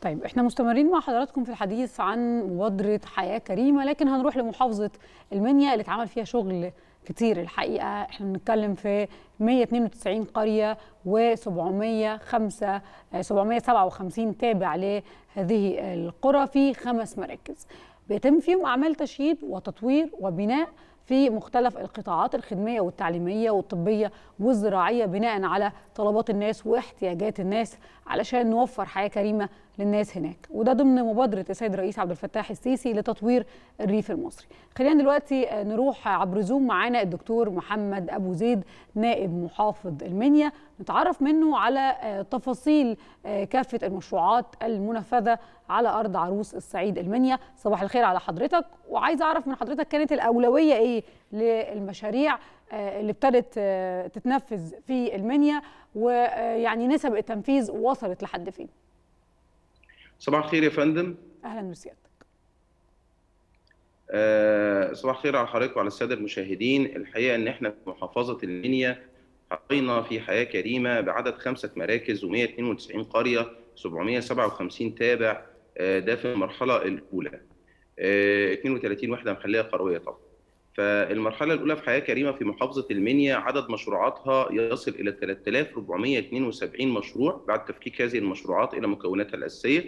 طيب احنا مستمرين مع حضراتكم في الحديث عن مبادرة حياة كريمة لكن هنروح لمحافظة المنيا اللي اتعمل فيها شغل كتير الحقيقة احنا بنتكلم في 192 قرية و 705 757 تابع لهذه القرى في خمس مراكز بيتم فيهم أعمال تشييد وتطوير وبناء في مختلف القطاعات الخدميه والتعليميه والطبيه والزراعيه بناء على طلبات الناس واحتياجات الناس علشان نوفر حياه كريمه للناس هناك وده ضمن مبادره السيد الرئيس عبد الفتاح السيسي لتطوير الريف المصري خلينا دلوقتي نروح عبر زوم معانا الدكتور محمد ابو زيد نائب محافظ المنيا نتعرف منه على تفاصيل كافه المشروعات المنفذه على ارض عروس الصعيد المنيا صباح الخير على حضرتك وعايزه اعرف من حضرتك كانت الاولويه ايه للمشاريع اللي ابتدت تتنفذ في المنيا ويعني نسب التنفيذ وصلت لحد فين صباح الخير يا فندم اهلا بسيادتك أه صباح الخير على حضرتك وعلى الساده المشاهدين الحقيقه ان احنا في محافظه المنيا حطينا في حياه كريمه بعدد خمسه مراكز و192 قريه 757 تابع أه ده في المرحله الاولى أه 32 وحده محليه قرويه طبعا فالمرحلة الأولى في حياة كريمة في محافظة المنيا عدد مشروعاتها يصل إلى 3472 مشروع بعد تفكيك هذه المشروعات إلى مكوناتها الأساسية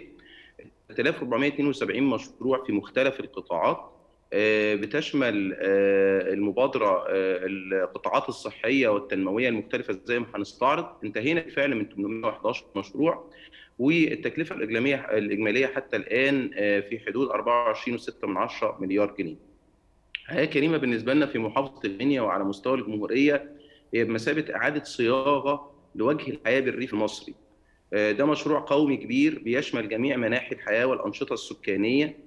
3472 مشروع في مختلف القطاعات بتشمل المبادرة القطاعات الصحية والتنموية المختلفة زي ما هنستعرض انتهينا بالفعل من 811 مشروع والتكلفة الإجمالية الإجمالية حتى الآن في حدود 24.6 مليار جنيه. حياه كريمه بالنسبه لنا في محافظه المنيا وعلى مستوى الجمهوريه هي بمثابه اعاده صياغه لوجه الحياه بالريف المصري. ده مشروع قومي كبير بيشمل جميع مناحي الحياه والانشطه السكانيه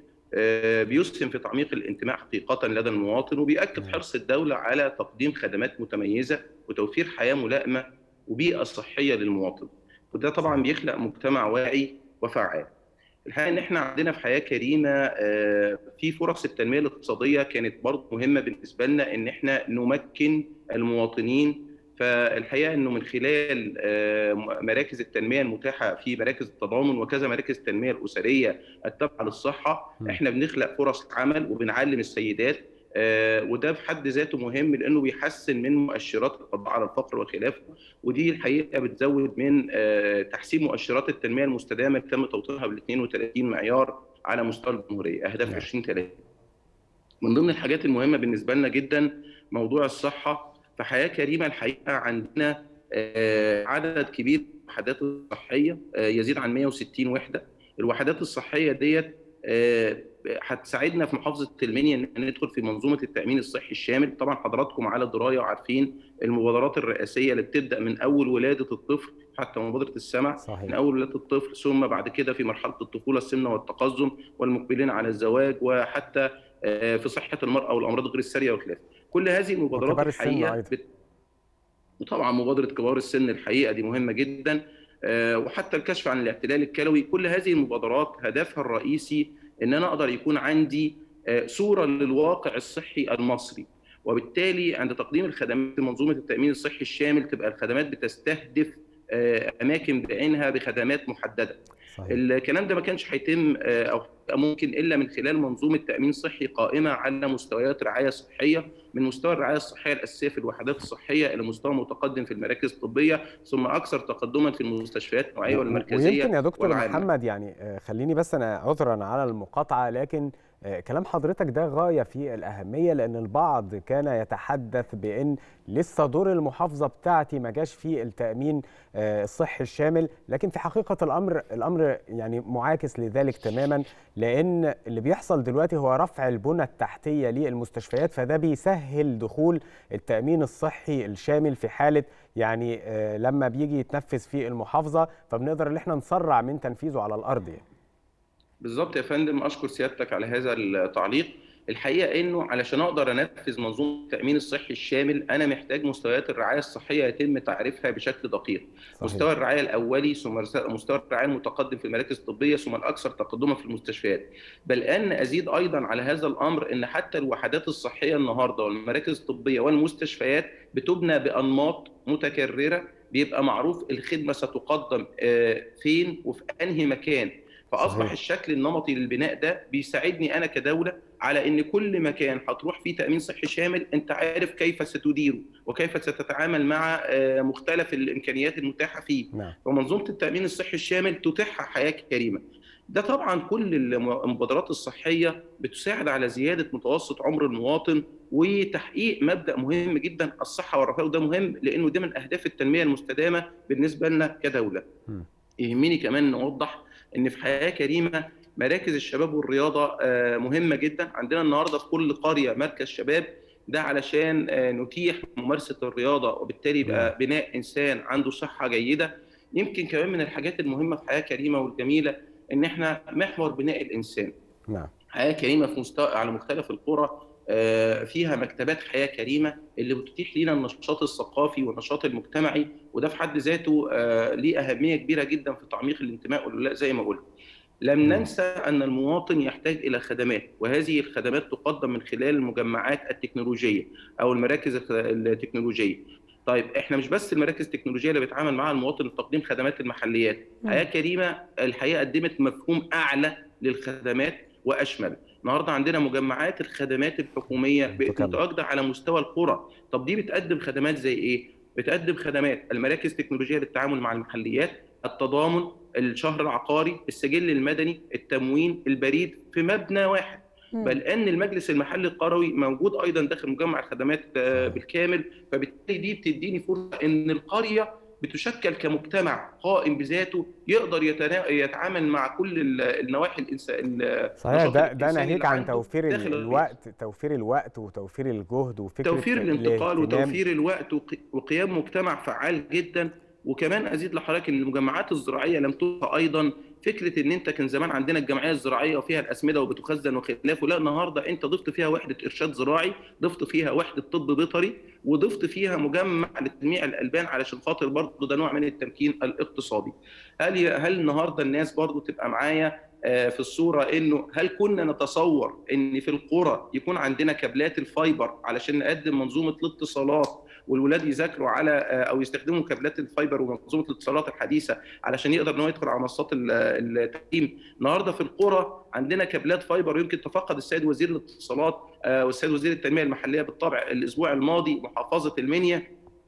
بيسهم في تعميق الانتماء حقيقه لدى المواطن وبيأكد حرص الدوله على تقديم خدمات متميزه وتوفير حياه ملائمه وبيئه صحيه للمواطن. وده طبعا بيخلق مجتمع واعي وفعال. الحقيقه ان احنا عندنا في حياه كريمه في فرص التنميه الاقتصاديه كانت برضه مهمه بالنسبه لنا ان احنا نمكن المواطنين فالحقيقه انه من خلال مراكز التنميه المتاحه في مراكز التضامن وكذا مراكز التنميه الاسريه التابعه للصحه احنا بنخلق فرص عمل وبنعلم السيدات وده في حد ذاته مهم لانه بيحسن من مؤشرات القضاء على الفقر وخلافه ودي الحقيقه بتزود من تحسين مؤشرات التنميه المستدامه اللي تم توطينها بال 32 معيار على مستوى الجمهوريه اهداف 2030 من ضمن الحاجات المهمه بالنسبه لنا جدا موضوع الصحه في حياه كريمه الحقيقه عندنا عدد كبير من الوحدات الصحيه يزيد عن 160 وحده الوحدات الصحيه ديت هتساعدنا في محافظه المنيا ان احنا ندخل في منظومه التامين الصحي الشامل طبعا حضراتكم على درايه وعارفين المبادرات الرئاسيه اللي بتبدا من اول ولاده الطفل حتى مبادره السمع صحيح. من اول ولاده الطفل ثم بعد كده في مرحله الطفوله السمنه والتقزم والمقبلين على الزواج وحتى في صحه المراه والامراض غير الساريه وخلافه كل هذه المبادرات الحقيقه بت... وطبعا مبادره كبار السن الحقيقه دي مهمه جدا وحتى الكشف عن الاحتلال الكلوي كل هذه المبادرات هدفها الرئيسي ان انا اقدر يكون عندي صوره للواقع الصحي المصري وبالتالي عند تقديم الخدمات في منظومه التامين الصحي الشامل تبقى الخدمات بتستهدف اماكن بعينها بخدمات محدده صحيح. الكلام ده ما كانش هيتم او ممكن الا من خلال منظومه تامين صحي قائمه على مستويات رعايه صحيه من مستوى الرعايه الصحيه الاساسيه في الوحدات الصحيه الى مستوى متقدم في المراكز الطبيه ثم اكثر تقدما في المستشفيات النوعيه والمركزيه ويمكن يا دكتور والعالم. محمد يعني خليني بس انا عذرا على المقاطعه لكن كلام حضرتك ده غايه في الاهميه لان البعض كان يتحدث بان لسه دور المحافظه بتاعتي ما جاش في التامين الصحي الشامل لكن في حقيقه الامر الامر يعني معاكس لذلك تماما لان اللي بيحصل دلوقتي هو رفع البنى التحتيه للمستشفيات فده بيسهل دخول التامين الصحي الشامل في حاله يعني لما بيجي يتنفذ في المحافظه فبنقدر ان احنا نسرع من تنفيذه على الارض يعني. بالظبط يا فندم اشكر سيادتك على هذا التعليق الحقيقه انه علشان اقدر انفذ منظومه التامين الصحي الشامل انا محتاج مستويات الرعايه الصحيه يتم تعريفها بشكل دقيق صحيح. مستوى الرعايه الاولي ثم مستوى الرعايه المتقدم في المراكز الطبيه ثم الاكثر تقدما في المستشفيات بل ان ازيد ايضا على هذا الامر ان حتى الوحدات الصحيه النهارده والمراكز الطبيه والمستشفيات بتبنى بانماط متكرره بيبقى معروف الخدمه ستقدم فين وفي انهي مكان فاصبح صحيح. الشكل النمطي للبناء ده بيساعدني انا كدوله على ان كل مكان هتروح فيه تامين صحي شامل انت عارف كيف ستديره وكيف ستتعامل مع آه، مختلف الامكانيات المتاحه فيه نعم فمنظومه التامين الصحي الشامل تتيح حياه كريمه ده طبعا كل المبادرات الصحيه بتساعد على زياده متوسط عمر المواطن وتحقيق مبدا مهم جدا الصحه والرفاه وده مهم لانه ده من اهداف التنميه المستدامه بالنسبه لنا كدوله. م. يهمني كمان نوضح ان في حياه كريمه مراكز الشباب والرياضه آه، مهمه جدا عندنا النهارده في كل قريه مركز شباب ده علشان آه، نتيح ممارسه الرياضه وبالتالي يبقى بناء انسان عنده صحه جيده يمكن كمان من الحاجات المهمه في حياه كريمه والجميله ان احنا محور بناء الانسان نعم حياه كريمه في مستوى على مختلف القرى آه، فيها مكتبات حياه كريمه اللي بتتيح لنا النشاط الثقافي والنشاط المجتمعي وده في حد ذاته آه، ليه اهميه كبيره جدا في تعميق الانتماء والولاء زي ما قلت. لم ننسى ان المواطن يحتاج الى خدمات وهذه الخدمات تقدم من خلال المجمعات التكنولوجيه او المراكز الخ- التكنولوجيه. طيب احنا مش بس المراكز التكنولوجيه اللي بيتعامل معاها المواطن لتقديم خدمات المحليات، مم. حياه كريمه الحقيقه قدمت مفهوم اعلى للخدمات واشمل. النهارده عندنا مجمعات الخدمات الحكوميه بقت متكاملة. متواجده على مستوى القرى، طب دي بتقدم خدمات زي ايه؟ بتقدم خدمات المراكز التكنولوجيه للتعامل مع المحليات، التضامن، الشهر العقاري، السجل المدني، التموين، البريد في مبنى واحد. مم. بل ان المجلس المحلي القروي موجود ايضا داخل مجمع الخدمات آه، بالكامل فبالتالي دي بتديني فرصه ان القريه بتشكل كمجتمع قائم بذاته يقدر يتنا... يتعامل مع كل ال- النواحي الانسان صحيح ده ده الإنساني ناهيك اللي عن عنده توفير ال- داخل الريف. الوقت توفير الوقت وتوفير الجهد وفكره توفير الانتقال الاهتمام. وتوفير الوقت وق- وقيام مجتمع فعال جدا وكمان ازيد لحضرتك ان المجمعات الزراعيه لم تبقى ايضا فكره ان انت كان زمان عندنا الجمعيه الزراعيه وفيها الاسمده وبتخزن وخلافه لا النهارده انت ضفت فيها وحده ارشاد زراعي ضفت فيها وحده طب بيطري وضفت فيها مجمع لتجميع الالبان علشان خاطر برضه ده نوع من التمكين الاقتصادي هل هل النهارده الناس برضه تبقى معايا آه، في الصوره انه هل كنا نتصور ان في القرى يكون عندنا كابلات الفايبر علشان نقدم منظومه الاتصالات والولاد يذاكروا على آه، او يستخدموا كابلات الفايبر ومنظومه الاتصالات الحديثه علشان يقدر ان هو يدخل على منصات ال- التعليم النهارده في القرى عندنا كابلات فايبر يمكن تفقد السيد وزير الاتصالات آه، والسيد وزير التنميه المحليه بالطبع الاسبوع الماضي محافظه المنيا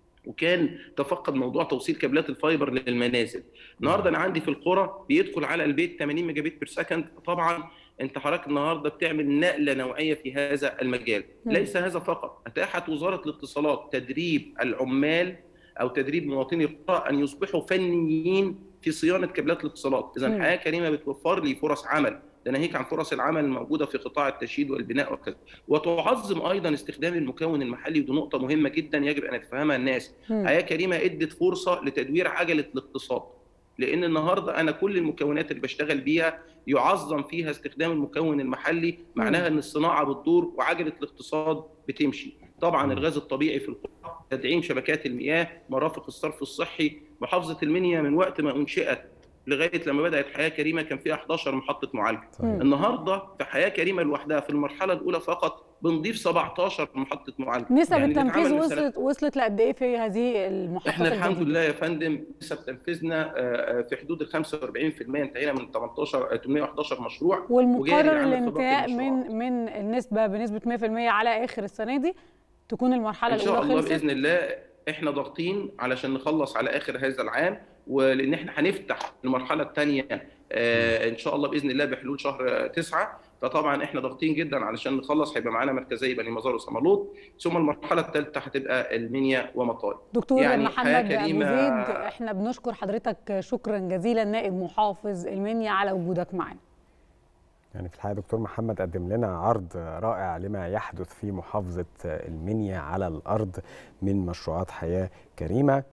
وكان تفقد موضوع توصيل كابلات الفايبر للمنازل النهارده انا عندي في القرى بيدخل على البيت 80 ميجا بت بير سكند طبعا انت حضرتك النهارده بتعمل نقله نوعيه في هذا المجال مم. ليس هذا فقط اتاحت وزاره الاتصالات تدريب العمال او تدريب مواطني القرى ان يصبحوا فنيين في صيانه كابلات الاتصالات اذا مم. حياه كريمه بتوفر لي فرص عمل ده ناهيك عن فرص العمل الموجوده في قطاع التشييد والبناء وكذا وتعظم ايضا استخدام المكون المحلي ودي نقطه مهمه جدا يجب ان يتفهمها الناس مم. حياه كريمه ادت فرصه لتدوير عجله الاقتصاد لان النهارده انا كل المكونات اللي بشتغل بيها يعظم فيها استخدام المكون المحلي معناها ان الصناعه بتدور وعجله الاقتصاد بتمشي طبعا مم. الغاز الطبيعي في القرى تدعيم شبكات المياه مرافق الصرف الصحي محافظه المنيا من وقت ما انشئت لغايه لما بدات حياه كريمه كان فيها 11 محطه معالجه صحيح. النهارده في حياه كريمه لوحدها في المرحله الاولى فقط بنضيف 17 محطه معالجه نسب يعني التنفيذ بنتعامل مثلاً- وصلت وصلت لقد ايه في هذه المحطات احنا الحمد الجديدة؟ لله يا فندم نسب تنفيذنا آه، آه، في حدود ال 45% انتهينا من 18 آه، 811 مشروع وجاري والمقرر العمل في باقي الانتهاء المشروعات. من من النسبه بنسبه 100% على اخر السنه دي تكون المرحله ان شاء الاولى الله خلصت باذن الله احنا ضاغطين علشان نخلص على اخر هذا العام ولان احنا هنفتح المرحله الثانيه ان شاء الله باذن الله بحلول شهر تسعة فطبعا احنا ضاغطين جدا علشان نخلص هيبقى معانا مركزي بني مزار وصمالوط ثم المرحله الثالثه هتبقى المنيا ومطاي دكتور يعني محمد حياة ابو كريمة- زيد احنا بنشكر حضرتك شكرا جزيلا نائب محافظ المنيا على وجودك معنا يعني في الحقيقه دكتور محمد قدم لنا عرض رائع لما يحدث في محافظه المنيا على الارض من مشروعات حياه كريمه